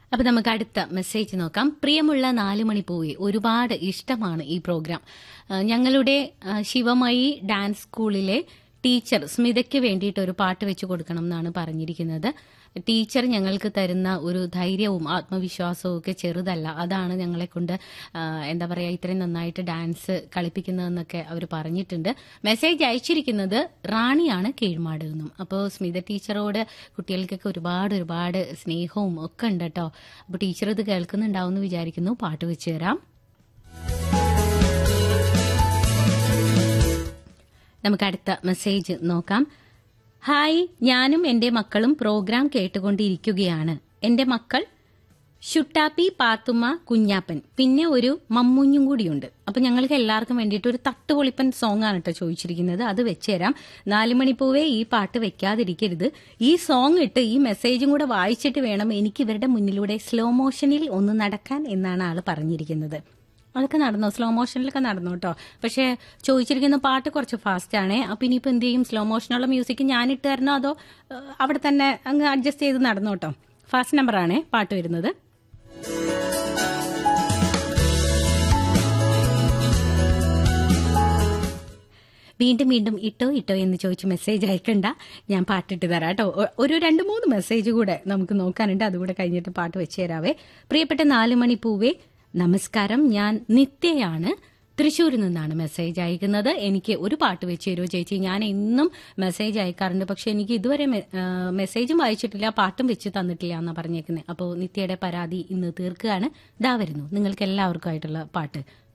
അപ്പൊ നമുക്ക് അടുത്ത മെസ്സേജ് നോക്കാം പ്രിയമുള്ള നാല് മണി പൂവി ഒരുപാട് ഇഷ്ടമാണ് ഈ പ്രോഗ്രാം ആ, ഞങ്ങളുടെ ആ, ശിവമയി ഡാൻസ് സ്കൂളിലെ ടീച്ചർ സ്മിതയ്ക്ക് വേണ്ടിയിട്ട് ഒരു പാട്ട് വെച്ച് കൊടുക്കണം എന്നാണ് പറഞ്ഞിരിക്കുന്നത് ടീച്ചർ ഞങ്ങൾക്ക് തരുന്ന ഒരു ധൈര്യവും ആത്മവിശ്വാസവും ഒക്കെ ചെറുതല്ല അതാണ് ഞങ്ങളെ കൊണ്ട് ആ, എന്താ പറയാ ഇത്രയും നന്നായിട്ട് ഡാൻസ് കളിപ്പിക്കുന്നതെന്നൊക്കെ അവർ പറഞ്ഞിട്ടുണ്ട് മെസ്സേജ് അയച്ചിരിക്കുന്നത് റാണിയാണ് കീഴ്മാട് നിന്നും അപ്പോൾ സ്മിത ടീച്ചറോട് കുട്ടികൾക്കൊക്കെ ഒരുപാട് ഒരുപാട് സ്നേഹവും ഒക്കെ ഉണ്ട് കേട്ടോ അപ്പോൾ ടീച്ചർ ഇത് കേൾക്കുന്നുണ്ടാവും എന്ന് വിചാരിക്കുന്നു പാട്ട് വെച്ച് തരാം നമുക്ക് അടുത്ത മെസ്സേജ് നോക്കാം ഹായ് ഞാനും എന്റെ മക്കളും പ്രോഗ്രാം കേട്ടുകൊണ്ടിരിക്കുകയാണ് എന്റെ മക്കൾ ഷുട്ടാപ്പി പാത്തുമ്മ കുഞ്ഞാപ്പൻ പിന്നെ ഒരു മമ്മുഞ്ഞും കൂടിയുണ്ട് അപ്പൊ ഞങ്ങൾക്ക് എല്ലാവർക്കും വേണ്ടിയിട്ട് ഒരു തട്ടുപൊളിപ്പൻ സോങ് ആണ് കേട്ടോ ചോദിച്ചിരിക്കുന്നത് അത് വെച്ചുതരാം നാലുമണിപ്പൂവേ ഈ പാട്ട് വെക്കാതിരിക്കരുത് ഈ സോങ് ഇട്ട് ഈ മെസ്സേജും കൂടെ വായിച്ചിട്ട് വേണം എനിക്ക് ഇവരുടെ മുന്നിലൂടെ സ്ലോ മോഷനിൽ ഒന്ന് നടക്കാൻ എന്നാണ് ആള് പറഞ്ഞിരിക്കുന്നത് അതൊക്കെ നടന്നു സ്ലോ മോഷനിലൊക്കെ നടന്നു കേട്ടോ പക്ഷെ ചോദിച്ചിരിക്കുന്ന പാട്ട് കുറച്ച് ഫാസ്റ്റ് ആണേ അപ്പൊ ഇനിയിപ്പോ എന്ത് ചെയ്യും സ്ലോ മോഷനുള്ള മ്യൂസിക് ഞാൻ ഇട്ട് തരണോ അതോ ഏഹ്, അവിടെ തന്നെ അങ്ങ് അഡ്ജസ്റ്റ് ചെയ്ത് നടന്നു കേട്ടോ ഫാസ്റ്റ് നമ്പർ ആണേ പാട്ട് വരുന്നത് വീണ്ടും വീണ്ടും ഇട്ടോ ഇട്ടോ എന്ന് ചോദിച്ച് മെസ്സേജ് അയക്കണ്ട ഞാൻ പാട്ടിട്ട് തരാം കേട്ടോ ഒ- ഒരു രണ്ട് മൂന്ന് മെസ്സേജ് കൂടെ നമുക്ക് നോക്കാനുണ്ട് അതുകൂടെ കഴിഞ്ഞിട്ട് പാട്ട് വെച്ച് തരാവേ പ്രിയപ്പെട്ട നാല് മണി പൂവേ നമസ്കാരം ഞാൻ നിത്യയാണ് തൃശ്ശൂരിൽ നിന്നാണ് മെസ്സേജ് അയക്കുന്നത് എനിക്ക് ഒരു പാട്ട് വെച്ച് തരുമോ ചേച്ചി ഞാൻ എന്നും മെസ്സേജ് അയക്കാറുണ്ട് പക്ഷെ എനിക്ക് ഇതുവരെ മെ- ആ, മെസ്സേജും വായിച്ചിട്ടില്ല പാട്ടും വെച്ച് തന്നിട്ടില്ല എന്നാ പറഞ്ഞേക്കുന്നത് അപ്പോൾ നിത്യയുടെ പരാതി ഇന്ന് തീർക്കുകയാണ് ദാ വരുന്നു നിങ്ങൾക്ക് എല്ലാവർക്കും ആയിട്ടുള്ള പാട്ട്